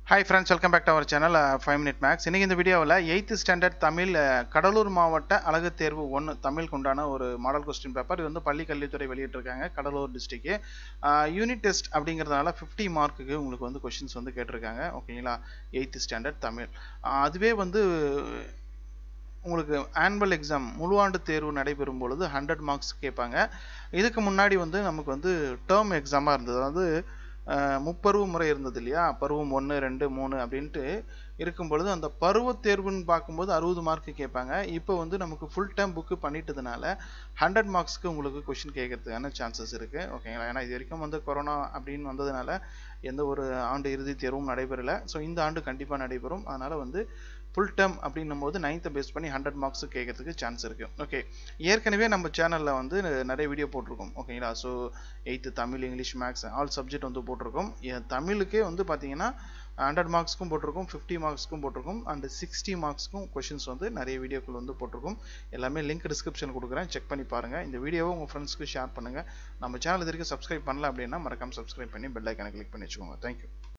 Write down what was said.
hi friends welcome back to our channel five minute maths இன்றைக்கி இந்த வீடியோவில் eighth standard Tamil ah, Cuddalore மாவட்ட அழகு தேர்வு ஒன்று தமிழுக்கு உண்டான ஒரு மாடல் கொஸ்டின் பேப்பர் இது வந்து பள்ளி கல்வித்துறை வெளியிட்டிருக்காங்க கடலூர் டிஸ்ட்ரிக்ட் யூனிட் டெஸ்ட் அப்படிங்கிறதுனால ஃபிஃப்டி மார்க்குக்கு உங்களுக்கு வந்து கொஷின்ஸ் வந்து கேட்டிருக்காங்க ஓகேங்களா எயித்து ஸ்டாண்டர்ட் தமிழ் அஹ், அதுவே வந்து உங்களுக்கு ஆனுவல் எக்ஸாம் முழுஆண்டு தேர்வு நடைபெறும் பொழுது ஹண்ட்ரட் மார்க்ஸ் கேட்பாங்க இதுக்கு முன்னாடி வந்து நமக்கு வந்து டேர்ம் எக்ஸாமாக இருந்தது அதாவது அஹ், முப்பருவ முறை இருந்தது இல்லையா பருவம் ஒன்று ரெண்டு மூணு அப்படின்ட்டு இருக்கும் பொழுது அந்த பருவ தேர்வுன்னு பார்க்கும்போது அறுபது மார்க்கு கேட்பாங்க இப்போ வந்து நமக்கு ஃபுல் டைம் புக்கு பண்ணிட்டதுனால ஹண்ட்ரட் மார்க்ஸ்க்கு உங்களுக்கு கொஷின் கேட்கறதுக்கான சான்சஸ் இருக்குது ஓகேங்களா ஏன்னா இது வரைக்கும் வந்து கொரோனா அப்படின்னு வந்ததுனால எந்த ஒரு ஆண்டு இறுதி தேர்வும் நடைபெறலை ஸோ இந்த ஆண்டு கண்டிப்பாக நடைபெறும் அதனால் வந்து ஃபுல் டேர்ம் அப்படின்னும் போது நைன்த்தை பேஸ் பண்ணி ஹண்ட்ரட் மார்க்ஸ் கேட்கறதுக்கு சான்ஸ் இருக்குது ஓகே ஏற்கனவே நம்ம சேனலில் வந்து நிறைய வீடியோ போட்டிருக்கோம் ஓகேங்களா so eighth Tamil English maths all subject வந்து போட்டிருக்கோம் எ- தமிழுக்கே வந்து பார்த்தீங்கன்னா ஹண்ட்ரட் மார்க்ஸ்க்கும் போட்டிருக்கோம் ஃபிஃப்டி மார்க்ஸ்க்கும் போட்டிருக்கோம் அண்ட் சிக்ஸ்டி மார்க்ஸ்க்கும் கொஷின்ஸ் வந்து நிறைய வீடியோக்கள் வந்து போட்டிருக்கோம் எல்லாமே லிங்க் டிஸ்கிரிப்ஷன் கொடுக்குறேன் செக் பண்ணி பாருங்கள் இந்த வீடியோவை உங்கள் ஃப்ரெண்ட்ஸ்க்கு ஷேர் பண்ணுங்கள் நம்ம சேனல் இது வரைக்கும் சப்ஸ்கிரைப் பண்ணல அப்படின்னா மறக்காம சப்ஸ்கிரைப் பண்ணி பெல் ஐக்கனை கிளிக் பண்ணி வச்சுக்கோங்க தேங்க்யூ